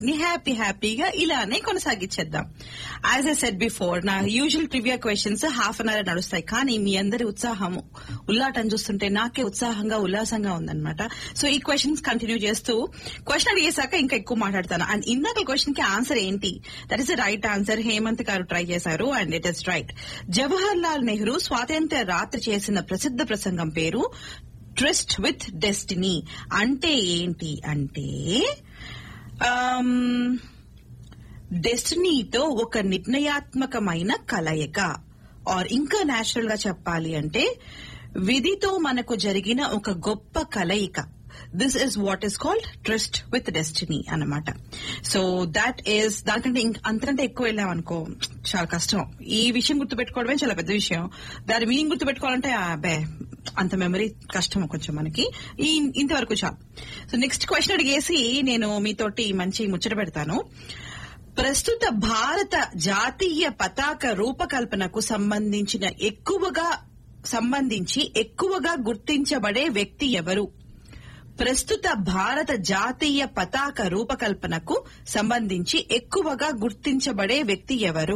ని హ్యాపీ హ్యాపీగా ఇలానే కొనసాగించేద్దాం యాజ్ ఐ సెట్ బిఫోర్ నా usual trivia questions half an hour నడుస్తాయి కానీ మీ అందరి ఉత్సాహం ఉల్లాటం చూస్తుంటే నాకే ఉత్సాహంగా ఉల్లాసంగా ఉందన్నమాట సో ఈ క్వశ్చన్స్ కంటిన్యూ చేస్తూ క్వశ్చన్ అడిగేశాక ఇంకా ఎక్కువ మాట్లాడతాను అండ్ ఇందాక క్వశ్చన్ కి ఆన్సర్ ఏంటి that is right answer Hemanth గారు ట్రై చేశారు and it is right Jawahar Lal Nehru స్వాతంత్ర్య రాత్రి చేసిన ప్రసిద్ధ ప్రసంగం పేరు ట్రిస్ట్ విత్ డెస్టినీ అంటే ఏంటి అంటే డెస్టినీతో ఒక నిర్ణయాత్మకమైన కలయిక ఆర్ ఇంకా నేచురల్ గా చెప్పాలి అంటే విధితో మనకు జరిగిన ఒక గొప్ప కలయిక this is what is called trust with destiny అన్నమాట సో దాట్ ఈస్ దానికంటే ఇంక- అంతకంటే ఎక్కువ వెళ్ళామనుకో చాలా కష్టం ఈ విషయం గుర్తుపెట్టుకోవడమే చాలా పెద్ద విషయం దాని మీనింగ్ గుర్తుపెట్టుకోవాలంటే అబ్బే అంత మెమరీ కష్టం కొంచెం మనకి ఈ ఇంతవరకు చాలు సో నెక్స్ట్ క్వశ్చన్ అడిగేసి నేను మీతోటి మంచి ముచ్చట పెడతాను ప్రస్తుత భారత జాతీయ పతాక రూపకల్పనకు సంబంధించిన ఎక్కువగా సంబంధించి ఎక్కువగా గుర్తించబడే వ్యక్తి ఎవరు ప్రస్తుత భారత జాతీయ పతాక రూపకల్పనకు సంబంధించి ఎక్కువగా గుర్తించబడే వ్యక్తి ఎవరు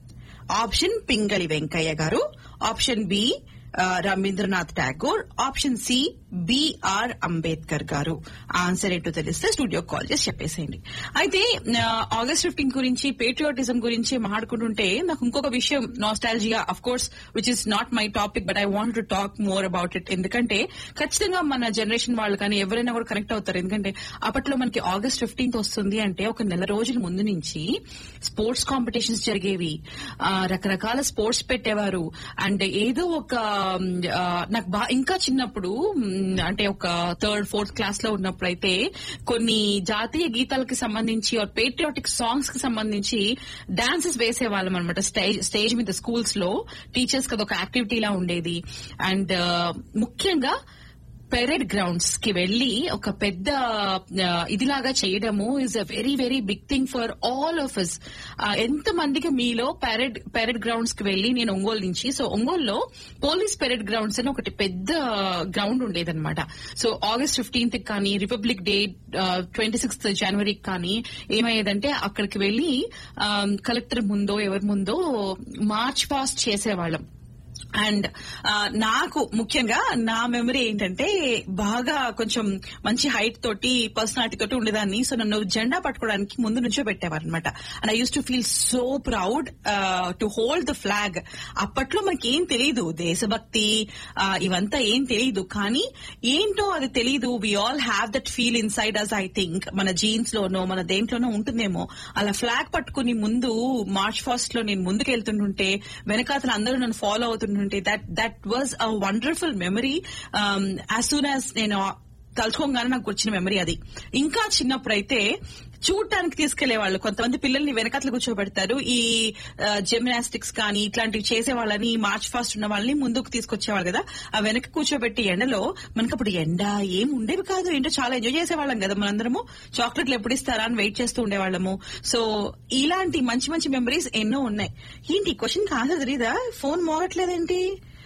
ఆప్షన్ పింగళి వెంకయ్య గారు ఆప్షన్ బి ఆ, Rabindranath Tagore option C BR Ambedkar గారు ఆన్సర్ ఏంటో తెలిస్తే స్టూడియో కాల్ చేసి చెప్పేసేయండి అయితే ఆ, ఆగస్ట్ ఫిఫ్టీన్ గురించి పేట్రియాటిజం గురించి మాట్లాడుకుంటుంటే నాకు ఇంకొక విషయం nostalgia of course which is not my topic but I want to talk more about it ఎందుకంటే ఖచ్చితంగా మన జనరేషన్ వాళ్ళు కానీ ఎవరైనా కూడా కనెక్ట్ అవుతారు ఎందుకంటే అప్పట్లో మనకి ఆగస్ట్ ఫిఫ్టీన్త్ వస్తుంది అంటే ఒక నెల రోజుల ముందు నుంచి స్పోర్ట్స్ కాంపిటీషన్స్ జరిగేవి ఆ, రకరకాల స్పోర్ట్స్ పెట్టేవారు అండ్ ఏదో ఒక మ్, ఆ, నాకు బా ఇంకా చిన్నప్పుడు మ్, అంటే ఒక థర్డ్ ఫోర్త్ క్లాస్ లో ఉన్నప్పుడు అయితే కొన్ని జాతీయ గీతాలకి సంబంధించి ఆర్ పేట్రియాటిక్ సాంగ్స్ కి సంబంధించి డాన్సెస్ వేసేవాళ్ళం అనమాట స్టేజ్ స్టేజ్ మీద స్కూల్స్ లో టీచర్స్ కి ఒక యాక్టివిటీ లా ఉండేది అండ్ ముఖ్యంగా పెరెడ్ గ్రౌండ్స్ కి వెళ్లి ఒక పెద్ద ఆ, ఇదిలాగా చేయడము is a very very big thing for all of us ఎంత మందికి మీలో పెరెడ్ పెరెడ్ గ్రౌండ్స్ కి వెళ్లి నేను ఒంగోలు నుంచి సో ఒంగోలులో పోలీస్ పెరెడ్ గ్రౌండ్స్ అని ఒకటి పెద్ద గ్రౌండ్ ఉండేదన్నమాట సో ఆగస్ట్ ఫిఫ్టీన్త్ కానీ రిపబ్లిక్ డే ట్వంటీ సిక్స్త్ జనవరికి కానీ ఏమయ్యేదంటే అక్కడికి వెళ్లి కలెక్టర్ ముందో ఎవరి ముందో మార్చ్ పాస్ట్ చేసేవాళ్ళం అండ్ నాకు ముఖ్యంగా నా మెమరీ ఏంటంటే బాగా కొంచెం మంచి హైట్ తోటి పర్సనాలిటీ తోటి ఉండేదాన్ని సో నన్ను జెండా పట్టుకోవడానికి ముందు నుంచో పెట్టేవారు అనమాట and I use to feel so proud to hold the flag అప్పట్లో మనకి ఏం తెలియదు దేశభక్తి ఆ, ఇవంతా ఏం తెలియదు కానీ ఏంటో అది తెలియదు we all have that feel inside us I think మన జీన్స్ లోనో మన దేంట్లోనో ఉంటుందేమో అలా ఫ్లాగ్ పట్టుకుని ముందు మార్చ్ ఫాస్ట్ లో నేను ముందుకు వెళ్తుంటుంటే వెనకాతల అందరూ నన్ను ఫాలో అవుతుంటుంటే that that was a wonderful memory as soon as నేను తలుచుకోగానే నాకు వచ్చిన మెమరీ అది ఇంకా చిన్నప్పుడైతే చూడటానికి తీసుకెళ్లే వాళ్ళు కొంతమంది పిల్లల్ని వెనకాతలు కూర్చోబెడతారు ఈ జిమ్నాస్టిక్స్ కానీ ఇట్లాంటివి చేసే వాళ్ళని మార్చ్ ఫాస్ట్ ఉన్న వాళ్ళని ముందుకు తీసుకొచ్చేవాళ్ళు కదా ఆ వెనక కూర్చోబెట్టి ఎండలో మనకి అప్పుడు ఎండ ఏం ఉండేవి కాదు ఏంటో చాలా ఎంజాయ్ చేసేవాళ్ళం కదా మనందరము చాక్లెట్లు ఎప్పుడు ఇస్తారా అని వెయిట్ చేస్తూ ఉండేవాళ్ళము సో ఇలాంటి మంచి మంచి మెమరీస్ ఎన్నో ఉన్నాయి ఏంటి క్వశ్చన్ ఆన్సర్ తెలీదా ఫోన్ మోగట్లేదేంటి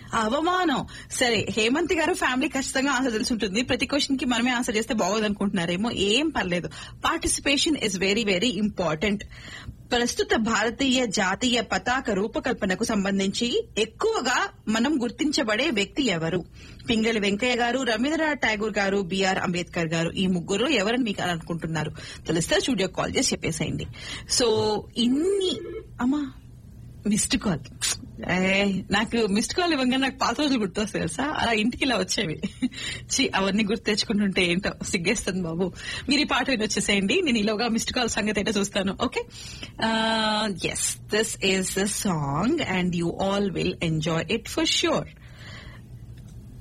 అవమానం సరే హేమంత్ గారు ఫ్యామిలీ ఖచ్చితంగా ఆన్సర్ తెలిసి ఉంటుంది ప్రతి క్వశ్చన్ కి మనమే ఆన్సర్ చేస్తే బాగోదు అనుకుంటున్నారేమో ఏం పర్లేదు participation is very very important ప్రస్తుత భారతీయ జాతీయ పతాక రూపకల్పనకు సంబంధించి ఎక్కువగా మనం గుర్తించబడే వ్యక్తి ఎవరు పింగళి వెంకయ్య గారు రవీంద్రనాథ్ ఠాగూర్ గారు బిఆర్ అంబేద్కర్ గారు ఈ ముగ్గురు ఎవరని మీకు అనుకుంటున్నారు తెలిస్తే స్టూడియో కాల్ చేసి చెప్పేసేయండి సో ఇన్ని అమ్మా మిస్డ్ కాల్ నాకు మిస్డ్ కాల్ ఇవ్వగానే నాకు పాత రోజులు గుర్తొస్తాయి తెలుసా అలా ఇంటికి ఇలా వచ్చేవి చి అవన్నీ గుర్తు తెచ్చుకుంటుంటే ఏంటో సిగ్గేస్తుంది బాబు మీరు ఈ పాట విని వచ్చేసేయండి నేను ఈలోగా మిస్డ్ కాల్ సంగతి ఏంటో చూస్తాను okay yes this is the song and you all will enjoy it for sure